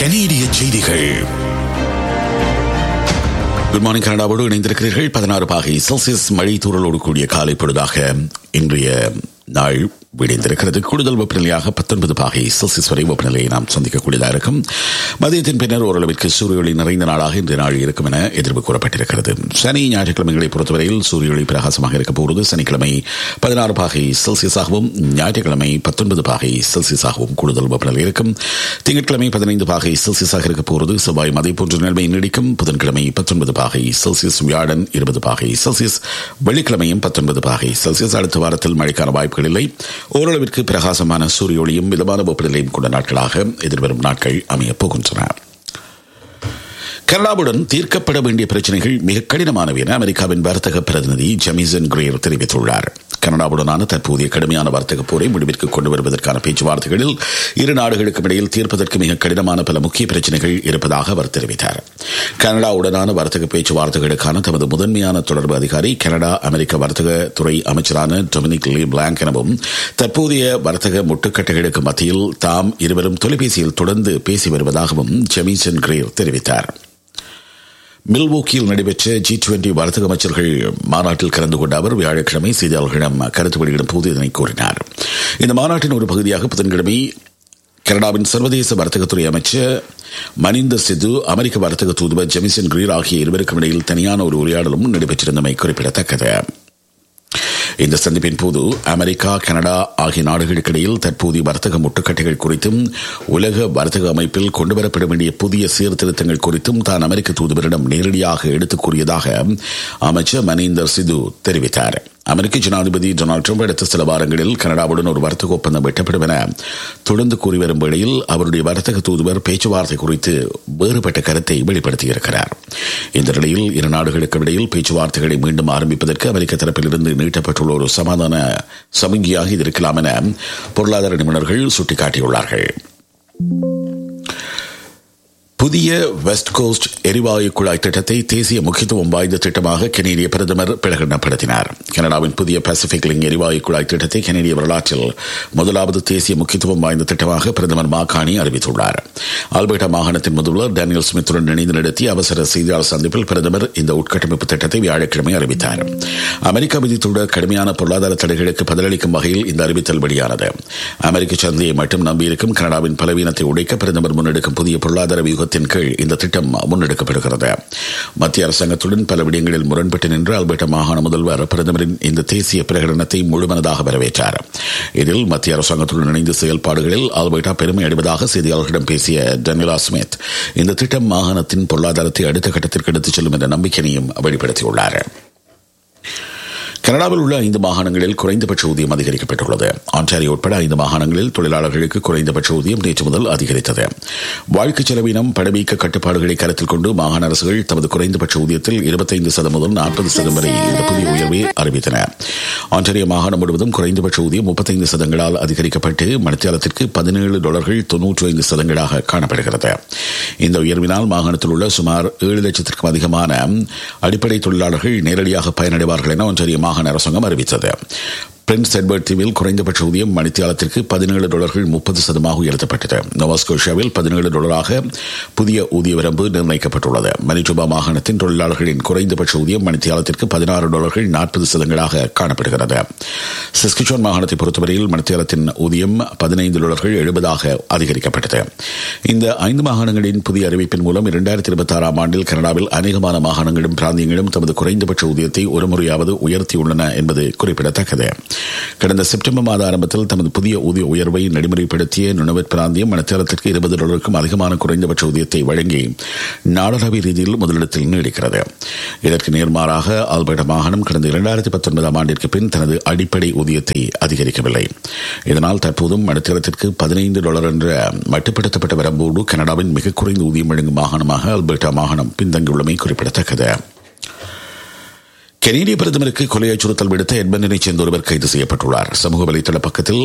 கனேடிய செய்திகள் good morning கனடாவோடு இணைந்திருக்கிறீர்கள் பதினாறு பாகை செல்சியஸ் மழை தூறலோடு கூடிய காலை பொழுதாக இன்றைய நாள் விடைந்திருக்கிறது கூடுதல் வெப்பநிலையாக பத்தொன்பது பாகை செல்சியஸ் வரை வெப்பநிலையை நாம் சந்திக்கக்கூடியதாக இருக்கும் மதியத்தின் பின்னர் ஓரளவிற்கு சூரிய ஒளி நிறைந்த நாளாக இன்றைய நாள் இருக்கும் என எதிர்ப்பு கூறப்பட்டிருக்கிறது சனி ஞாயிற்றுக்கிழமைகளை பொறுத்தவரையில் சூரிய ஒளி பிரகாசமாக இருக்க போகிறது சனிக்கிழமை பதினாறு பாகை செல்சியஸாகவும் ஞாயிற்றுக்கிழமை பத்தொன்பது பாகை செல்சியஸாகவும் கூடுதல் வெப்பநிலை இருக்கும் திங்கட்கிழமை பதினைந்து பாகை செல்சியஸாக இருக்க போகிறது செவ்வாய் மதை போன்ற நிலைமை நீடிக்கும் புதன்கிழமை பத்தொன்பது பாகை செல்சியஸ் வியாழன் இருபது பாகை செல்சியஸ் வெள்ளிக்கிழமையும் பத்தொன்பது பாகை செல்சியஸ் அடுத்த வாரத்தில் மழைக்கான வாய்ப்புகள் இல்லை ஓரளவிற்கு பிரகாசமான சூரிய ஒளியும் மிதமான வெப்பநிலையும் கொண்ட நாட்களாக எதிர்வரும் நாட்கள் அமையப் போகின்றன கனடாவுடன் தீர்க்கப்பட வேண்டிய பிரச்சனைகள் மிக கடினமானவை என அமெரிக்காவின் வர்த்தக பிரதிநிதி ஜமீசன் கிரேர் தெரிவித்துள்ளார் கனடாவுடனான தற்போதைய கடுமையான வர்த்தக போரை முடிவிற்கு கொண்டு வருவதற்கான பேச்சுவார்த்தைகளில் இரு நாடுகளுக்கும் இடையில் தீர்ப்பதற்கு மிக கடினமான பல முக்கிய பிரச்சனைகள் இருப்பதாக அவர் தெரிவித்தார் கனடாவுடனான வர்த்தக பேச்சுவார்த்தைகளுக்கான தமது முதன்மையான தொடர்பு அதிகாரி கனடா அமெரிக்க வர்த்தக துறை அமைச்சரான டொமினிக் லீ பிளாங்க் எனவும் தற்போதைய வர்த்தக முட்டுக்கட்டைகளுக்கு மத்தியில் தாம் இருவரும் தொலைபேசியில் தொடர்ந்து பேசி வருவதாகவும் ஜெமிசன் கிரேர் தெரிவித்தார் மில்வோக்கியில் நடைபெற்ற ஜி டுவெண்டி வர்த்தக அமைச்சர்கள் மாநாட்டில் கலந்து கொண்ட அவர் வியாழக்கிழமை செய்தியாளர்களிடம் கருத்து வெளியிடும் போது இதனை கூறினார் இந்த மாநாட்டின் ஒரு பகுதியாக புதன்கிழமை கனடாவின் சர்வதேச வர்த்தகத்துறை அமைச்சர் மனிந்தர் சித்து அமெரிக்க வர்த்தக தூதுவர் ஜெமிசன் கிரீர் ஆகிய இருவருக்கும் இடையில் தனியான ஒரு உரையாடலும் நடைபெற்றிருந்தமை குறிப்பிடத்தக்கது இந்த சந்திப்பின் போது அமெரிக்கா கனடா ஆகிய நாடுகளுக்கிடையில் தற்போதைய வர்த்தக முட்டுக்கட்டைகள் குறித்தும் உலக வர்த்தக அமைப்பில் கொண்டுவரப்பட வேண்டிய புதிய சீர்திருத்தங்கள் குறித்தும் தான் அமெரிக்க தூதுவரிடம் நேரடியாக எடுத்துக் கூறியதாக அமைச்சர் மனீந்தர் சிது தெரிவித்தார் அமெரிக்க ஜனாதிபதி டொனால்டு ட்ரம்ப் அடுத்த சில வாரங்களில் கனடாவுடன் ஒரு வர்த்தக ஒப்பந்தம் வெட்டப்படும் என தொடர்ந்து கூறி வரும் வேளையில் அவருடைய வர்த்தக தூதுவர் பேச்சுவார்த்தை குறித்து வேறுபட்ட கருத்தை வெளிப்படுத்தியிருக்கிறார் இந்த நிலையில் இரு நாடுகளுக்கு இடையில் பேச்சுவார்த்தைகளை மீண்டும் ஆரம்பிப்பதற்கு அமெரிக்க தரப்பிலிருந்து நீட்டப்பட்டுள்ள ஒரு சமாதான சமிகையாக இது இருக்கலாம் என பொருளாதார நிபுணர்கள் சுட்டிக்காட்டியுள்ளார்கள் புதிய வெஸ்ட் கோஸ்ட் எரிவாயு குழாய் திட்டத்தை தேசிய முக்கியத்துவம் வாய்ந்த திட்டமாக கெனடிய பிரதமர் பிரகடனப்படுத்தினார் கனடாவின் புதிய பசிபிக் லிங் எரிவாயு குழாய் திட்டத்தை கெனடிய வரலாற்றில் முதலாவது தேசிய முக்கியத்துவம் வாய்ந்த திட்டமாக பிரதமர் மாகாணி அறிவித்துள்ளார் ஆல்பர்டா மாகாணத்தின் முதல்வர் டேனியல் ஸ்மித்துடன் இணைந்து நடத்திய அவசர செய்தியாளர் சந்திப்பில் பிரதமர் இந்த உட்கட்டமைப்பு திட்டத்தை வியாழக்கிழமை அறிவித்தார் அமெரிக்கா விதித்துள்ள கடுமையான பொருளாதார தடைகளுக்கு பதிலளிக்கும் வகையில் இந்த அறிவித்தல் வெளியானது அமெரிக்க சந்தையை மட்டும் நம்பியிருக்கும் கனடாவின் பலவீனத்தை உடைக்க பிரதமர் முன்னெடுக்கும் புதிய பொருளாதார வியூகத்தை திட்டத்தின் கீழ் இந்த திட்டம் முன்னெடுக்கப்படுகிறது மத்திய அரசாங்கத்துடன் பல விடயங்களில் முரண்பட்டு நின்று அல்பர்டா மாகாண முதல்வர் பிரதமரின் இந்த தேசிய பிரகடனத்தை முழுமனதாக வரவேற்றார் இதில் மத்திய அரசாங்கத்துடன் இணைந்த செயல்பாடுகளில் ஆல்பர்டா பெருமை அடைவதாக செய்தியாளர்களிடம் பேசிய டனிலா ஸ்மித் இந்த திட்டம் மாகாணத்தின் பொருளாதாரத்தை அடுத்த கட்டத்திற்கு எடுத்துச் செல்லும் என்ற நம்பிக்கையையும் வெளிப்படுத்தியுள்ளார் கனடாவில் உள்ள ஐந்து மாகாணங்களில் குறைந்தபட்ச ஊதியம் அதிகரிக்கப்பட்டுள்ளது ஆன்டாரியோ உட்பட ஐந்து மாகாணங்களில் தொழிலாளர்களுக்கு குறைந்தபட்ச ஊதியம் நேற்று முதல் அதிகரித்தது வாழ்க்கை செலவினம் பணவீக்க கட்டுப்பாடுகளை கருத்தில் கொண்டு மாகாண அரசுகள் தமது குறைந்தபட்ச ஊதியத்தில் இருபத்தைந்து சதம் முதல் நாற்பது சதம் வரை இந்த புதிய உயர்வை அறிவித்தன ஆன்டாரியோ மாகாணம் முழுவதும் குறைந்தபட்ச ஊதியம் முப்பத்தைந்து சதங்களால் அதிகரிக்கப்பட்டு மணித்தியாலத்திற்கு பதினேழு டாலர்கள் தொன்னூற்றி ஐந்து சதங்களாக காணப்படுகிறது இந்த உயர்வினால் மாகாணத்தில் உள்ள சுமார் ஏழு லட்சத்திற்கும் அதிகமான அடிப்படை தொழிலாளர்கள் நேரடியாக பயனடைவார்கள் என ஒன்றிய மாகாண அரசாங்கம் அறிவித்தது பிரின்ஸ் எட்வர்ட் தீவில் குறைந்தபட்ச ஊதியம் மணித்தியாலத்திற்கு பதினேழு டாலர்கள் முப்பது சதமாக உயர்த்தப்பட்டது நோவாஸ்கோஷியாவில் பதினேழு டாலராக புதிய ஊதிய வரம்பு நிர்ணயிக்கப்பட்டுள்ளது மணிட்டுபா மாகாணத்தின் தொழிலாளர்களின் குறைந்தபட்ச ஊதியம் மணித்தியாலத்திற்கு பதினாறு டாலர்கள் நாற்பது சதங்களாக காணப்படுகிறது சிஸ்கிச்சோன் மாகாணத்தை பொறுத்தவரையில் மணித்தியாலத்தின் ஊதியம் பதினைந்து டாலர்கள் எழுபதாக அதிகரிக்கப்பட்டது இந்த ஐந்து மாகாணங்களின் புதிய அறிவிப்பின் மூலம் இரண்டாயிரத்தி இருபத்தி ஆறாம் ஆண்டில் கனடாவில் அநேகமான மாகாணங்களும் பிராந்தியங்களும் தமது குறைந்தபட்ச ஊதியத்தை ஒருமுறையாவது உயர்த்தியுள்ளன என்பது குறிப்பிடத்தக்கது கடந்த செப்டம்பர் மாத ஆரம்பத்தில் தமது புதிய ஊதிய உயர்வை நடைமுறைப்படுத்திய நுணவத் பிராந்தியம் மனத்தேலத்திற்கு இருபது டாலருக்கும் அதிகமான குறைந்தபட்ச ஊதியத்தை வழங்கி நாடளாவிய ரீதியில் முதலிடத்தில் நீடிக்கிறது இதற்கு நேர்மாறாக ஆல்பர்டா மாகாணம் கடந்த இரண்டாயிரத்தி பத்தொன்பதாம் ஆண்டிற்கு பின் தனது அடிப்படை ஊதியத்தை அதிகரிக்கவில்லை இதனால் தற்போதும் மனத்தேலத்திற்கு பதினைந்து டாலர் என்ற மட்டுப்படுத்தப்பட்ட வரம்போடு கனடாவின் மிக குறைந்த ஊதியம் வழங்கும் மாகாணமாக ஆல்பர்டா மாகாணம் பின்தங்கியுள்ளமை குறிப்பிடத்தக்கது கெனடிய பிரதமருக்கு கொலை அச்சுறுத்தல் விடுத்த எட்மண்டனை சேர்ந்த ஒருவர் கைது செய்யப்பட்டுள்ளார் சமூக வலைதள பக்கத்தில்